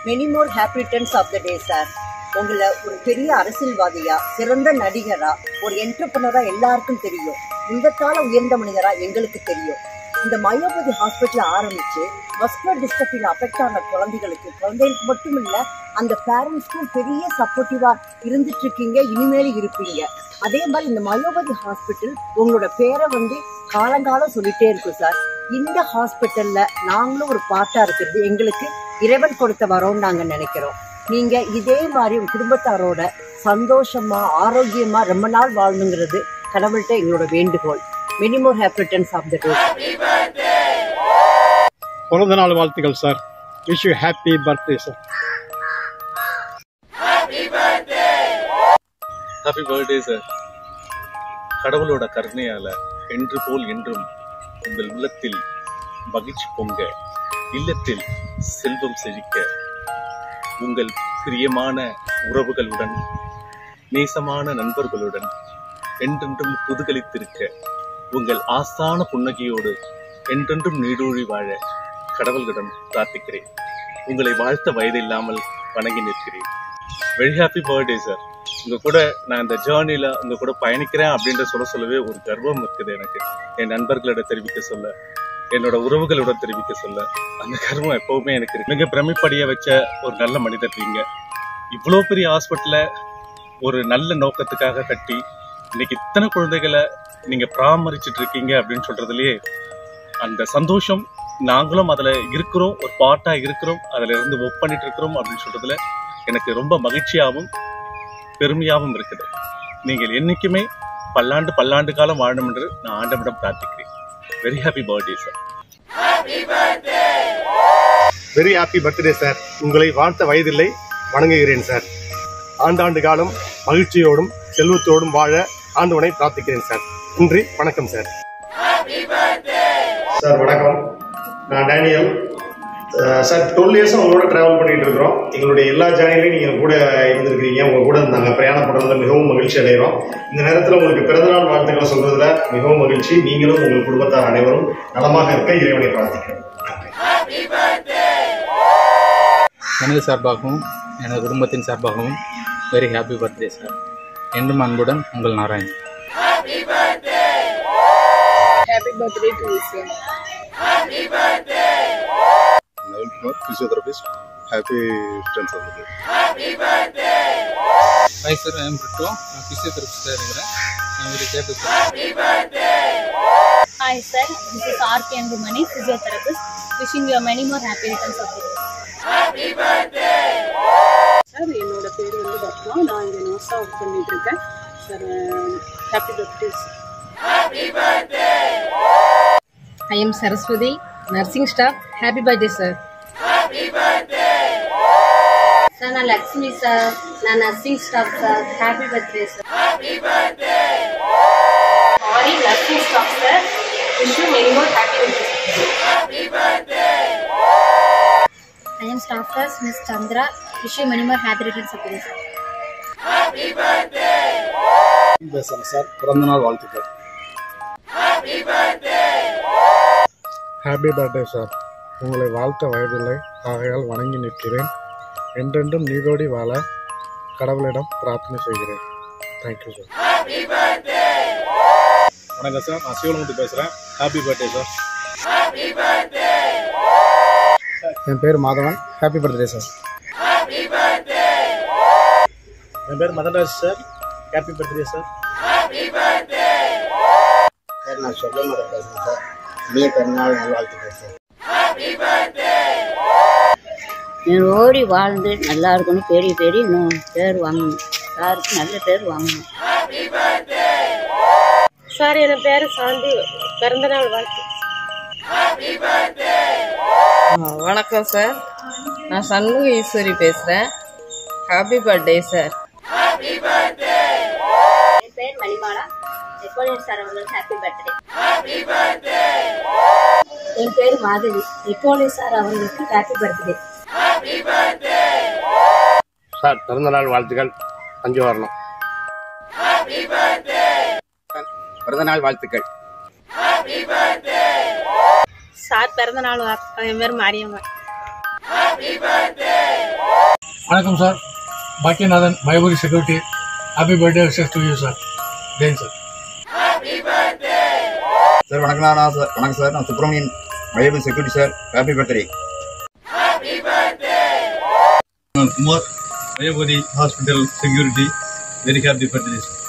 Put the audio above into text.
Many more happy returns of the day sir உங்களை ஒரு பெரிய அரசியல்வாதியா சிறந்த நடிகரா ஒரு என்டர்பிரனரா எல்லாருக்கும் தெரியும் இந்த கால உயர்ந்த மனிதரா எங்களுக்கு தெரியும் இந்த மயோபதி ஹாஸ்பிட்டல் ஆரம்பிச்சு மஸ்குலர் டிஸ்ட்ரபில் அஃபெக்ட் ஆன குழந்தைகளுக்கு குழந்தைகளுக்கு மட்டும் இல்ல அந்த பேரண்ட்ஸ்க்கும் பெரிய சப்போர்ட்டிவா இருந்துட்டு இருக்கீங்க இனிமேல் இருப்பீங்க அதே மாதிரி இந்த மயோபதி ஹாஸ்பிட்டல் உங்களோட பேரை வந்து காலங்காலம் சொல்லிட்டே இருக்கும் சார் இந்த ஹாஸ்பிட்டல்ல நாங்களும் ஒரு பார்ட்டா இருக்கிறது எங்களுக்கு இறைவன் கொடுத்த வரோம்னு நாங்க நினைக்கிறோம் நீங்க இதே மாதிரி உங்க குடும்பத்தாரோட சந்தோஷமா ஆரோக்கியமா ரொம்ப நாள் வாழணுங்கிறது கடவுள்கிட்ட எங்களோட வேண்டுகோள் many more happy returns of the day பிறந்த நாள் வாழ்த்துக்கள் sir wish you happy birthday sir happy birthday sir கடவுளோட கருணையால என்று போல் என்றும் உங்கள் உள்ளத்தில் மகிழ்ச்சி பொங்க இல்லத்தில் செல்வம் செழிக்க உங்கள் பிரியமான உறவுகளுடன் நேசமான நண்பர்களுடன் என்றென்றும் புதுகளித்திருக்க உங்கள் ஆஸ்தான புன்னகையோடு என்றென்றும் நீடூழி வாழ கடவுள்களிடம் பிரார்த்திக்கிறேன் உங்களை வாழ்த்த வயது இல்லாமல் வணங்கி நிற்கிறேன் வெரி ஹாப்பி பர்த்டே சார் உங்க கூட நான் இந்த ஜேர்னில உங்க கூட பயணிக்கிறேன் அப்படின்ற சொல்ல சொல்லவே ஒரு கர்வம் இருக்குது எனக்கு என் நண்பர்களிடம் தெரிவிக்க சொல்ல என்னோட உறவுகளுடன் தெரிவிக்க சொல்ல அந்த கர்வம் எப்பவுமே எனக்கு இருக்கு மிக பிரமிப்படைய வச்ச ஒரு நல்ல மனிதர் நீங்க இவ்வளோ பெரிய ஹாஸ்பிட்டல ஒரு நல்ல நோக்கத்துக்காக கட்டி இன்னைக்கு இத்தனை குழந்தைகளை நீங்க பராமரிச்சுட்டு இருக்கீங்க அப்படின்னு சொல்றதுலயே அந்த சந்தோஷம் நாங்களும் அதுல இருக்கிறோம் ஒரு பார்ட்டா இருக்கிறோம் அதுல இருந்து ஒர்க் பண்ணிட்டு இருக்கிறோம் அப்படின்னு சொல்றதுல எனக்கு ரொம்ப மகிழ்ச்சியாகவும் பெருமையாகவும் இருக்குது நீங்கள் என்னைக்குமே பல்லாண்டு பல்லாண்டு காலம் வாழணும் என்று நான் ஆண்டவரிடம் பிரார்த்திக்கிறேன் very happy birthday sir very happy birthday sir உங்களை வாழ்த்த வயதில்லை வணங்குகிறேன் சார் ஆண்டாண்டு காலம் மகிழ்ச்சியோடும் செல்வத்தோடும் வாழ ஆண்டவனை பிரார்த்திக்கிறேன் சார் நன்றி வணக்கம் சார் சார் வணக்கம் நான் டேனியல் அஹ் சார் டுவெல் இயர்ஸும் உங்களோட ட்ராவல் பண்ணிட்டு இருக்கிறோம் எங்களுடைய எல்லா ஜேர்னிலையும் நீங்கள் கூட இருந்திருக்கிறீங்க உங்க கூட நாங்கள் பிரயாணம் பண்ணுறதுல மிகவும் மகிழ்ச்சி அடைகிறோம் இந்த நேரத்தில் உங்களுக்கு பிறந்தநாள் வாழ்த்துக்களை சொல்றதுல மிகவும் மகிழ்ச்சி நீங்களும் உங்கள் குடும்பத்தார் அனைவரும் நலமாக இருக்க இறைவனை பிரார்த்திக்கிறேன் நன்றி எனது சார்பாகவும் எனது குடும்பத்தின் சார்பாகவும் வெரி ஹாப்பி பர்த்டே சார் என்றும் அன்புடன் உங்கள் Narayan Happy birthday to you, sir. Naval Kumar, physiotherapist. Happy returns of the day. Hi sir I am Brito நான் ஃபிசியோதெரபிஸ்டாக இருக்கிறேன் நான் very happy sir Hi, sir. This is R. K. Andumani, physiotherapist. Wishing you many more happy returns of the day. Sir என்னோட பேர் வந்து பத்மா நான் இங்கே நர்ஸாக work பண்ணிட்டு இருக்கேன் sir happy birthday I am Saraswati, nursing staff. Happy birthday, sir. Sir நான் Lakshmi sir நான் nursing staff sir happy birthday sir Sorry, nursing staff, sir. Wish you many more happy returns. I am staff nurse miss Chandra wish you many more happy returns of sir பேசுகிறேன் sir பிறந்தநாள் வாழ்த்துக்கள் happy birthday sir உங்களை வாழ்த்த வயதில்லை ஆகையால் வணங்கி நிற்கிறேன் என்றென்றும் நீரோடி வாழ கடவுளிடம் பிரார்த்தனை செய்கிறேன் தேங்க்யூ சார் வணக்கம் சார் நான் சிவலமுத்து பேசுகிறேன் ஹாப்பி பர்த்டே சார் என் பேர் மாதவன் ஹாப்பி பர்த்டே சார் என் பேர் Madanraj sir happy birthday sir sir நான் சொல்ல மாட்டேன் பேசுகிறேன் சார் இனிய பிறந்தநாள் நல்வாழ்த்துக்கள் சார் நீ ஓடி வாழ்ந்து நல்லா இருக்கணும் பெரிய பெரிய இன்னும் பேர் வாங்கணும் சாருக்கு நல்ல பேர் வாங்கணும் சார் என் பேர் சாந்தி பிறந்தநாள் வாழ்த்து வணக்கம் சார் நான் சண்முக ஈஸ்வரி பேசுகிறேன் ஹாப்பி பர்த்டே சார் என் பேர் மணிமாலா நெப்போலியன் சார் அவர்களுக்கு ஹாப்பி பர்த்டே என் பேர் மாதவி நெப்போலியன் சார் அவர்களுக்கு ஹாப்பி பர்த்டே சார் பிறந்தநாள் வாழ்த்துக்கள் அஞ்சு வரணும் பிறந்தநாள் வாழ்த்துக்கள் சார் பிறந்த நாள் வாழ்த்து என் பேர் மாரியம்மா வணக்கம் sir Bakkiyanathan Mayapuri security happy birthday wishes to you sir Jain sir sir வணக்கம் நான் சார் வணக்கம் சார் நான் Subramanian Mayapur security sir happy birthday Kumar Mayapuri hospital security very happy birthday sir